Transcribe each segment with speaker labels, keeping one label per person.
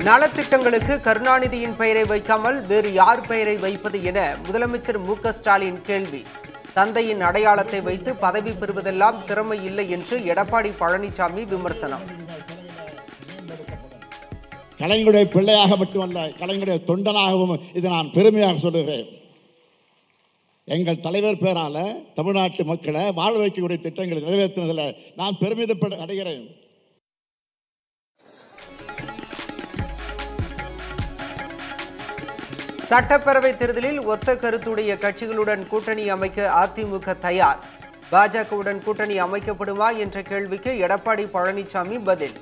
Speaker 1: நலத்திட்டங்களுக்கு கருணாநிதியின் பெயரை வைக்காமல் வேறு யார் பெயரை வைப்பது என முதலமைச்சர் மு க ஸ்டாலின் கேள்வி தந்தையின் அடையாளத்தை வைத்து பதவி பெறுவதெல்லாம் திறமை இல்லை என்று எடப்பாடி பழனிசாமி விமர்சனம்
Speaker 2: கலைஞருடைய பிள்ளையாக மட்டுமல்ல கலைஞருடைய தொண்டனாகவும் இதை நான் பெருமையாக சொல்லுகிறேன் எங்கள் தலைவர் பேரால தமிழ்நாட்டு மக்களை வாழ வைக்கக்கூடிய திட்டங்களை நிறைவேற்றினதில் நான் பெருமிதப்பட அடைகிறேன்
Speaker 1: சட்டப்பேரவை தேர்தலில் ஒத்த கருத்துடைய கட்சிகளுடன் கூட்டணி அமைக்க அதிமுக தயார் பாஜகவுடன் கூட்டணி அமைக்கப்படுமா என்ற கேள்விக்கு எடப்பாடி பழனிசாமி பதில்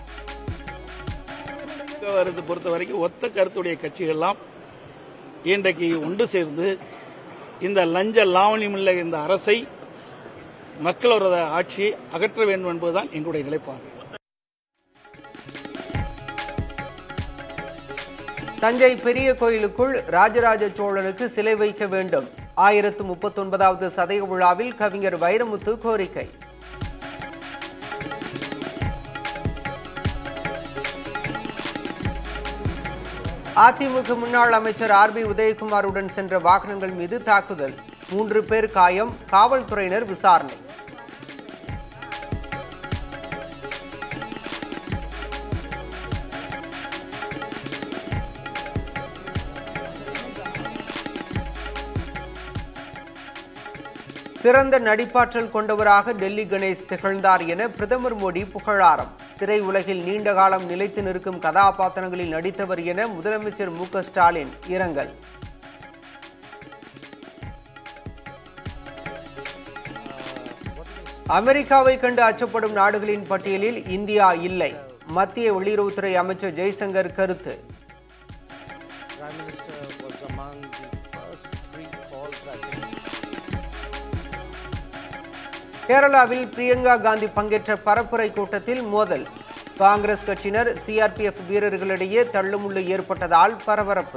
Speaker 3: வருது பொறுத்த வரைக்கும் ஒத்த கருத்துடைய கட்சிகள்லாம் இன்றைக்கு ஒன்று சேர்ந்து இந்த லஞ்ச லாவணியமுள்ள இந்த அரசை மக்களோட ஆட்சியை அகற்ற வேண்டும் என்பதுதான் எங்களுடைய நிலைப்பாடு
Speaker 1: தஞ்சை பெரிய கோயிலுக்குள் ராஜராஜ சோழனுக்கு சிலை வைக்க வேண்டும் ஆயிரத்து முப்பத்தொன்பதாவது சதய விழாவில் கவிஞர் வைரமுத்து கோரிக்கை அதிமுக முன்னாள் அமைச்சர் ஆர் பி உதயகுமாருடன் சென்ற வாகனங்கள் மீது தாக்குதல் மூன்று பேர் காயம் காவல்துறையினர் விசாரணை சிறந்த நடிப்பாற்றல் கொண்டவராக டெல்லி கணேஷ் திகழ்ந்தார் என பிரதமர் மோடி புகழாரம் திரையுலகில் நீண்ட காலம் நிலைத்து நிற்கும் கதாபாத்திரங்களில் நடித்தவர் என முதலமைச்சர் மு க ஸ்டாலின் இரங்கல் அமெரிக்காவை கண்டு அச்சப்படும் நாடுகளின் பட்டியலில் இந்தியா இல்லை மத்திய வெளியுறவுத்துறை அமைச்சர் ஜெய்சங்கர் கருத்து
Speaker 4: Prime Minister was among the first three calls, I think.
Speaker 1: கேரளாவில் பிரியங்கா காந்தி பங்கேற்ற பரப்புரை கூட்டத்தில் மோதல் காங்கிரஸ் கட்சியினர் சிஆர்பிஎஃப் வீரர்களிடையே தள்ளுமுள்ளு ஏற்பட்டதால் பரபரப்பு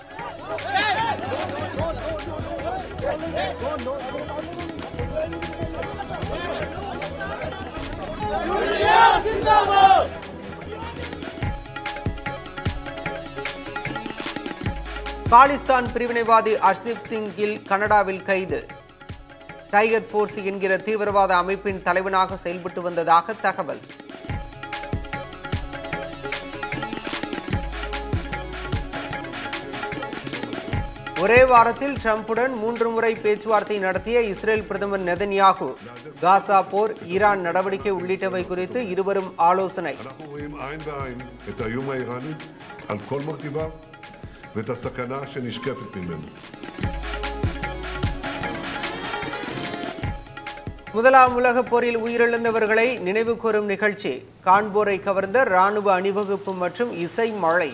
Speaker 1: காலிஸ்தான் பிரிவினைவாதி அர்ஷிப் சிங் கில் கனடாவில் கைது டைகர் போர்ஸ் என்கிற தீவிரவாத அமைப்பின் தலைவனாக செயல்பட்டு வந்ததாக தகவல் ஒரே வாரத்தில் ட்ரம்புடன் மூன்று முறை பேச்சுவார்த்தை நடத்திய இஸ்ரேல் பிரதமர் நெதன்யாகு காசா போர் ஈரான் நடவடிக்கை உள்ளிட்டவை குறித்து இருவரும் ஆலோசனை
Speaker 5: אנחנו רואים עין בעין את האיום האיראני על כל מרכיביו ואת הסכנה שנשקפת ממנו.
Speaker 1: முதலாம் உலகப் போரில் உயிரிழந்தவர்களை நினைவு கூறும் நிகழ்ச்சி காண்போரை கவர்ந்த ராணுவ அணிவகுப்பு மற்றும் இசை மழை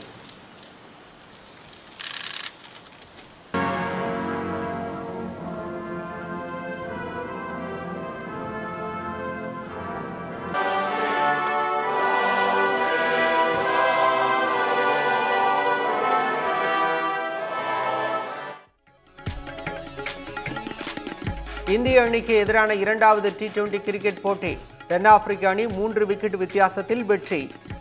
Speaker 1: இந்திய அணிக்கு எதிரான இரண்டாவது டி டுவெண்டி கிரிக்கெட் போட்டி தென்னாப்பிரிக்க அணி மூன்று விக்கெட் வித்தியாசத்தில் வெற்றி